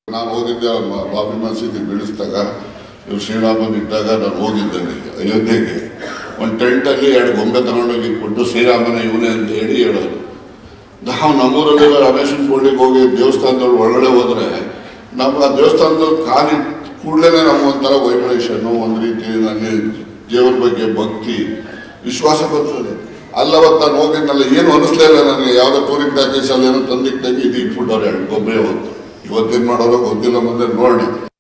ನಾನು ಹೋಗಿದ್ದೆ ಮ- ಬಾಬಿ ಮಸೀದಿ ಬೀಳಿಸಿದಾಗ ಇವ್ರು ಶ್ರೀರಾಮನ್ ಇದ್ದಾಗ ನಾನು ಹೋಗಿದ್ದೆ ಅಲ್ಲಿಗೆ ಅಯೋಧ್ಯೆಗೆ ಒಂದು ಟೆಂಟಲ್ಲಿ ಎರಡು ಗೊಂಬೆ ತಗೊಂಡೋಗಿ ಇಟ್ಬಿಟ್ಟು ಶ್ರೀರಾಮನ ಇವನೇ ಅಂತ ಹೇಳಿ ಹೇಳೋರು ನಾವು ನಮ್ಮೂರಲ್ಲಿರೋ ರಮೇಶನ್ ಕೋಳಿಗೆ ಹೋಗಿ ದೇವಸ್ಥಾನದವ್ರು ಒಳಗಡೆ ಹೋದ್ರೆ ನಮ್ಮ ಆ ದೇವಸ್ಥಾನದ ಕಾಲಿ ಕೂಡಲೇ ನಮ್ಗೆ ಒಂಥರ ವೈಬ್ರೇಷನ್ನು ಒಂದು ರೀತಿ ನನಗೆ ದೇವ್ರ ಬಗ್ಗೆ ಭಕ್ತಿ ವಿಶ್ವಾಸ ಬರ್ತದೆ ಅಲ್ಲವತ್ತು ನಾನು ಹೋಗಿದ್ನಲ್ಲ ಏನು ಅನಿಸ್ಲೇ ಇಲ್ಲ ನನಗೆ ಯಾವುದೋ ಟೂರಿಂಗ್ ಪ್ಯಾಕೇಜ್ ಅಲ್ಲಿ ಏನೋ ತಂದಿಟ್ಟಾಗಿ ಇದು ಇಟ್ಬಿಟ್ಟವ್ರು ಎರಡು ಗೊಂಬೆ ಹೊತ್ತು ಇವತ್ತೇನು ಮಾಡೋರೋ ಗೊತ್ತಿಲ್ಲ ಮುಂದೆ ನೋಡಿ